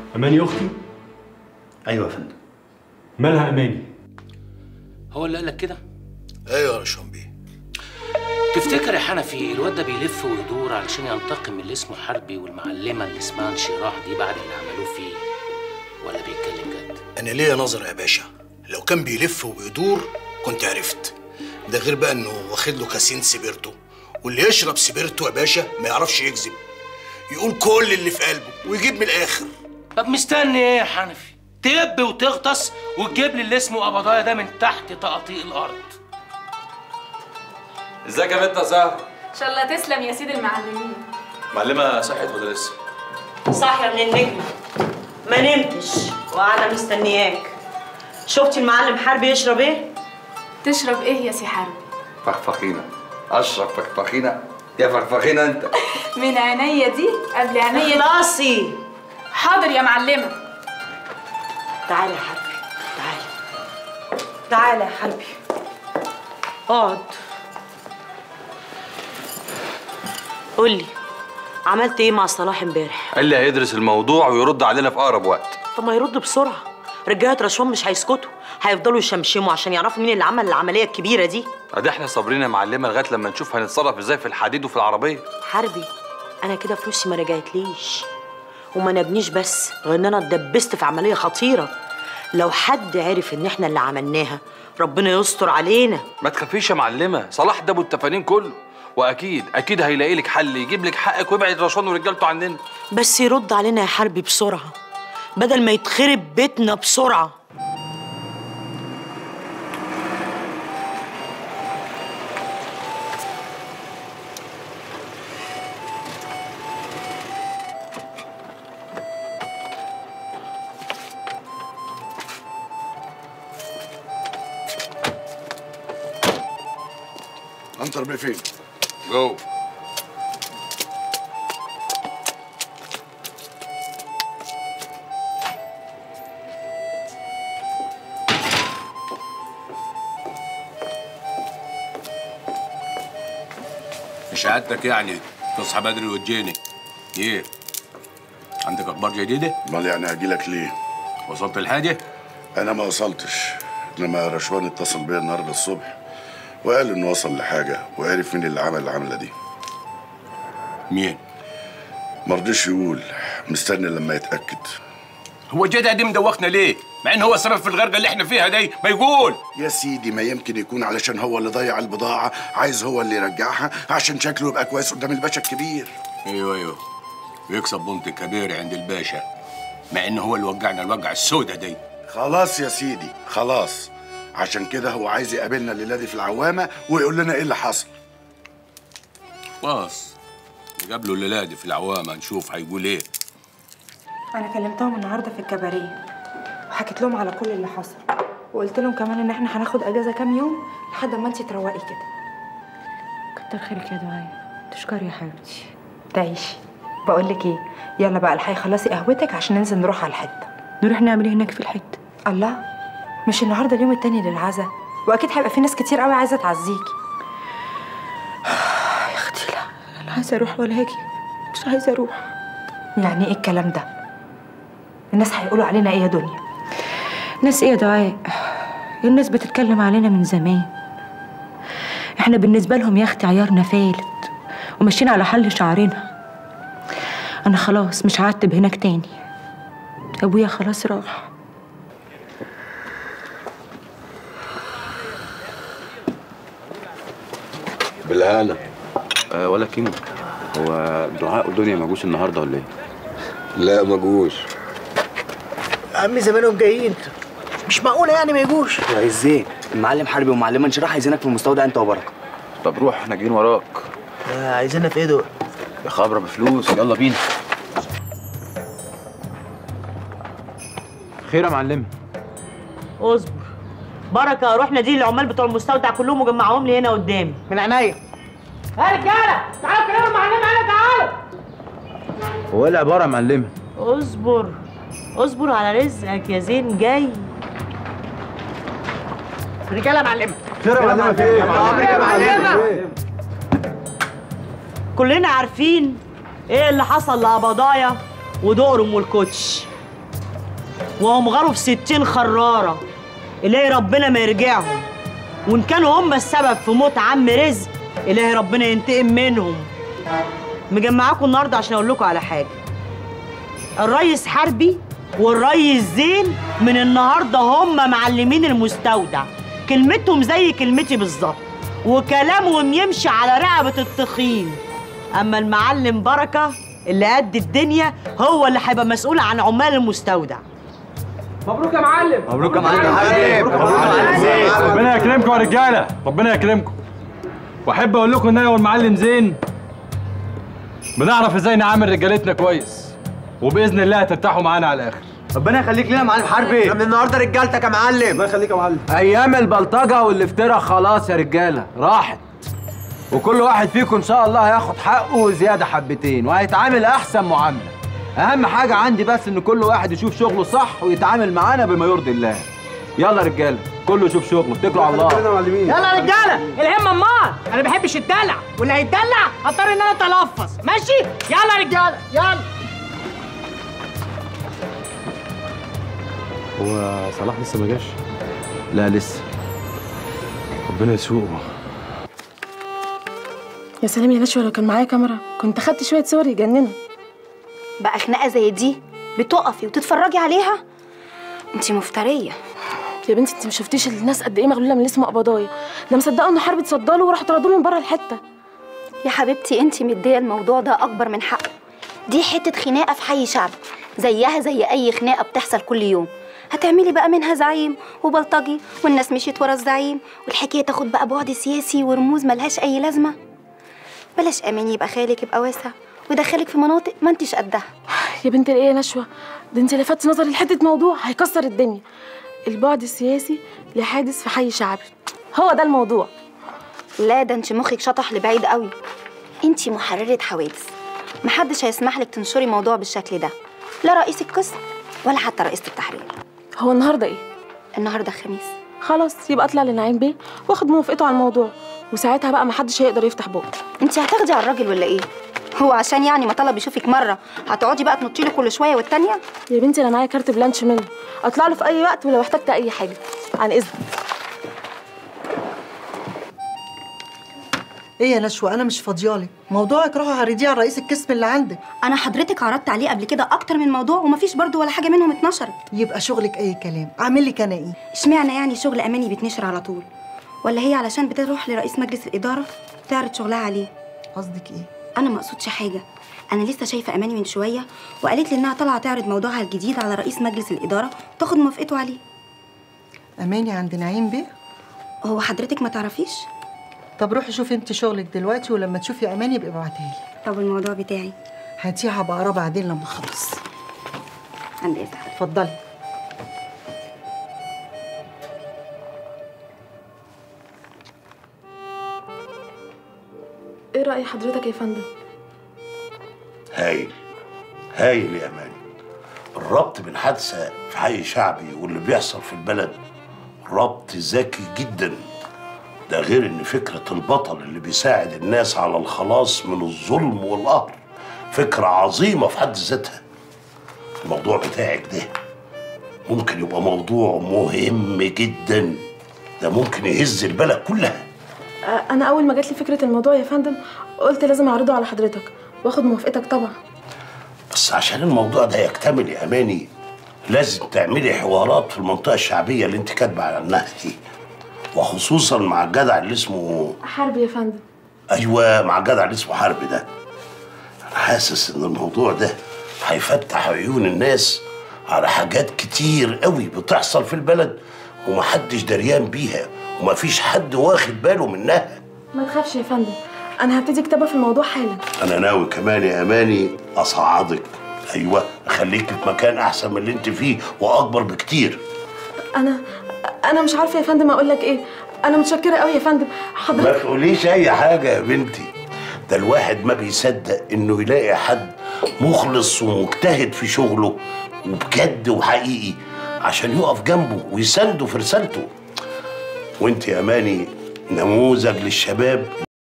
اماني اختي ايوه يا فندم مالها اماني هو اللي قال لك كده ايوه يا رشوان بيه تفتكر يا حنفي الواد ده بيلف ويدور علشان ينتقم من اللي اسمه حربي والمعلمه اللي اسمها انشراح دي بعد اللي عملوه فيه ولا بيتكلم جد انا ليا نظر يا باشا لو كان بيلف وبيدور كنت عرفت ده غير بقى انه واخد له كاسين سبيرتو واللي يشرب سبيرتو يا باشا ما يعرفش يكذب يقول كل اللي في قلبه ويجيب من الاخر طب مستني ايه يا حنفي تب وتغطس وتجيب لي اللي اسمه قبضايا ده من تحت تقاطيع الارض ازيك يا بنت يا سهر ان شاء الله تسلم يا سيد المعلمين معلمه صحت ولا لسه صاحية من النجمة ما نمتش وقاعدة مستنياك شفتي المعلم حربي يشرب ايه؟ تشرب ايه يا سي حربي فخفخينه اشرب فخفخينه يا فخفخينه انت من عينيا دي قبل عينيا دي. خلاصي حاضر يا معلمه تعالى يا حربي تعالى تعالى يا حربي اقعد قولي عملت ايه مع صلاح امبارح؟ قال لي هيدرس الموضوع ويرد علينا في اقرب وقت طب ما يرد بسرعة رجالة رشوان مش هيسكتوا هيفضلوا يشمشموا عشان يعرفوا مين اللي عمل العملية الكبيرة دي ادي احنا صابرين يا معلمه لغايه لما نشوف هنتصرف ازاي في الحديد وفي العربيه حربي انا كده فلوسي ما رجعتليش وما نبنيش بس غير ان انا اتدبست في عمليه خطيره لو حد عرف ان احنا اللي عملناها ربنا يستر علينا ما تخافيش يا معلمه صلاح ده ابو التفانين كله واكيد اكيد هيلاقي لك حل يجيب لك حقك ويبعد رشوان ورجالته عننا بس يرد علينا يا حربي بسرعه بدل ما يتخرب بيتنا بسرعه عنتر بيه فين؟ جو مش عادتك يعني تصحى بدري وتجيني ايه عندك اخبار جديده امال يعني هاجي لك ليه؟ وصلت الحاجه انا ما وصلتش انما رشوان اتصل بيا النهارده الصبح وقال انه وصل لحاجه وعرف مين اللي عمل العمله دي مين ما رضيش يقول مستني لما يتاكد هو الجدع دي مدوخنا ليه مع ان هو السبب في الغرقه اللي احنا فيها دي ما يقول يا سيدي ما يمكن يكون علشان هو اللي ضيع البضاعه عايز هو اللي يرجعها عشان شكله يبقى كويس قدام الباشا الكبير ايوه ايوه ويكسب بنت كبير عند الباشا مع ان هو اللي وقعنا الوقعه السوداء دي خلاص يا سيدي خلاص عشان كده هو عايز يقابلنا الليله دي في العوامه ويقول لنا ايه اللي حصل باص نقابله الليله دي في العوامه نشوف هيقول ايه انا كلمتهم النهارده في الكباريه وحكيت لهم على كل اللي حصل وقلت لهم كمان ان احنا هناخد اجازه كام يوم لحد ما انت تروقي كده كتر خيرك يا دعاء تشكري يا حبيبتي تعيشي بقول لك ايه يلا بقى الحقي خلصي قهوتك عشان ننزل نروح على الحته نروح نعمل ايه هناك في الحته الله مش النهارده اليوم التاني للعزا واكيد هيبقى في ناس كتير قوي عايزه تعزيكي يا اختي لا انا عايزه اروح ولا هاجي مش عايزه اروح يعني ايه الكلام ده الناس هيقولوا علينا ايه يا دنيا ناس ايه يا دعاء الناس بتتكلم علينا من زمان احنا بالنسبه لهم يا اختي عيارنا فالت وماشيين على حل شعرنا انا خلاص مش هعتب هناك تاني ابويا خلاص راح بالهنا أه ولا كيمو هو دعاء ودنيا ما جوش النهارده ولا ايه؟ لا ما جوش عمي زمانهم جايين مش معقولة يعني ما يجوش ازاي؟ المعلم حربي والمعلمه انشراح عايزينك في المستودع انت وبركه طب روح احنا جايين وراك آه، عايزيننا في ايه دول؟ يا خبره بفلوس يلا بينا خير يا معلم اصبر بركه رحنا دي العمال بتوع المستودع كلهم وجمعهم لي هنا قدامي من عينيا يا رجاله تعالوا كلموا المعلم هنا تعالوا هو ايه العباره يا معلمه اصبر اصبر على رزقك يا زين جاي رجالة معلمة خير يا معلمه في ايه عمرك يا معلمة كلنا عارفين ايه اللي حصل لقبضايا ودقرم والكوتش وهم غاروا في ستين خرارة إلهي ربنا ما يرجعهم وإن كانوا هم السبب في موت عم رزق إلهي ربنا ينتقم منهم مجمعاكم النهاردة عشان أقول لكم على حاجة الريس حربي والريس زين من النهاردة هم معلمين المستودع كلمتهم زي كلمتي بالظبط وكلامهم يمشي على رقبة التخين أما المعلم بركة اللي قد الدنيا هو اللي هيبقى مسؤول عن عمال المستودع مبروك يا معلم مبروك يا معلم ربنا يكرمكم يا رجاله ربنا يكرمكم واحب اقول لكم ان انا والمعلم زين بنعرف ازاي نعامل رجالتنا كويس وباذن الله هترتاحوا معانا على الاخر ربنا يخليك لنا يا معلم حربي من النهارده رجالتك يا معلم الله يخليك يا معلم ايام البلطجه والافتراء خلاص يا رجاله راحت وكل واحد فيكم ان شاء الله هياخد حقه وزياده حبتين وهيتعامل احسن معامله اهم حاجه عندي بس ان كل واحد يشوف شغله صح ويتعامل معانا بما يرضي الله يلا يا رجاله كله يشوف شغله اتكلوا على الله يلا يا رجاله الهمه امال انا ما بحبش الدلع واللي هيتدلع هضطر ان انا اتلفظ ماشي يلا يا رجاله يلا هو صلاح لسه ما جاش لا لسه ربنا يسوقه يا سلام يا نشوى لو كان معايا كاميرا كنت خدت شويه صور يجننوا بقى خناقه زي دي بتقفي وتتفرجي عليها انت مفتريه يا بنتي انت ما شفتيش الناس قد ايه مغلوله من اللي اسمه قبضايه ده مصدقوا ان حرب اتصدى وراحوا طردوه من بره الحته يا حبيبتي انت مديه الموضوع ده اكبر من حقه دي حته خناقه في حي شعب زيها زي اي خناقه بتحصل كل يوم هتعملي بقى منها زعيم وبلطجي والناس مشيت ورا الزعيم والحكايه تاخد بقى بعد سياسي ورموز ملهاش اي لازمه بلاش اماني يبقى خيالك يبقى واسع ويدخلك في مناطق ما انتش قدها يا بنت الايه يا نشوى ده انت لفتت نظري لحته موضوع هيكسر الدنيا البعد السياسي لحادث في حي شعبي هو ده الموضوع لا ده انت مخك شطح لبعيد قوي انت محررة حوادث محدش هيسمح لك تنشري موضوع بالشكل ده لا رئيس القسم ولا حتى رئيسة التحرير هو النهارده ايه النهارده خميس خلاص يبقى اطلع لنعيم بيه واخد موافقته على الموضوع وساعتها بقى محدش هيقدر يفتح بقه انت هتاخدي على الراجل ولا ايه هو عشان يعني ما طلب يشوفك مره هتقعدي بقى تنطي له كل شويه والتانيه يا بنتي انا معايا كارت بلانش منه اطلع له في اي وقت ولو احتجت اي حاجه عن اذنك ايه يا نشوى انا مش فاضيالك موضوعك روحي عرضيه على رئيس القسم اللي عندك انا حضرتك عرضت عليه قبل كده اكتر من موضوع ومفيش برضو ولا حاجه منهم اتنشرت يبقى شغلك اي كلام اعمل لك انا ايه اشمعنى يعني شغل اماني بيتنشر على طول ولا هي علشان بتروح لرئيس مجلس الاداره تعرض شغلها عليه قصدك ايه انا ما اقصدش حاجه انا لسه شايفه اماني من شويه وقالت لي انها طالعه تعرض موضوعها الجديد على رئيس مجلس الاداره تاخد موافقته عليه اماني عند نعيم بيه هو حضرتك ما تعرفيش طب روحي شوفي انت شغلك دلوقتي ولما تشوفي اماني يبقى ابعتها لي طب الموضوع بتاعي هاتيها بقرا بعدين لما اخلص عند اذنك اتفضلي ايه راي حضرتك يا فندم هايل هايل يا اماني الربط بين حادثه في حي شعبي واللي بيحصل في البلد ربط ذكي جدا ده غير ان فكره البطل اللي بيساعد الناس على الخلاص من الظلم والقهر فكره عظيمه في حد ذاتها الموضوع بتاعك ده ممكن يبقى موضوع مهم جدا ده ممكن يهز البلد كلها آه، انا اول ما جات لي فكره الموضوع يا فندم قلت لازم اعرضه على حضرتك واخد موافقتك طبعا بس عشان الموضوع ده يكتمل يا اماني لازم تعملي حوارات في المنطقه الشعبيه اللي انت كاتبه عنها دي وخصوصا مع الجدع اللي اسمه حرب يا فندم ايوه مع الجدع اللي اسمه حرب ده انا حاسس ان الموضوع ده هيفتح عيون الناس على حاجات كتير قوي بتحصل في البلد ومحدش دريان بيها ومفيش حد واخد باله منها ما تخافش يا فندم انا هبتدي كتابه في الموضوع حالا انا ناوي كمان يا اماني اصعدك ايوه اخليك في مكان احسن من اللي انت فيه واكبر بكتير انا انا مش عارفه يا فندم اقول لك ايه انا متشكره قوي يا فندم ما حضرتك تقوليش اي حاجه يا بنتي ده الواحد ما بيصدق انه يلاقي حد مخلص ومجتهد في شغله وبجد وحقيقي عشان يقف جنبه ويسنده في رسالته وانت يا اماني نموذج للشباب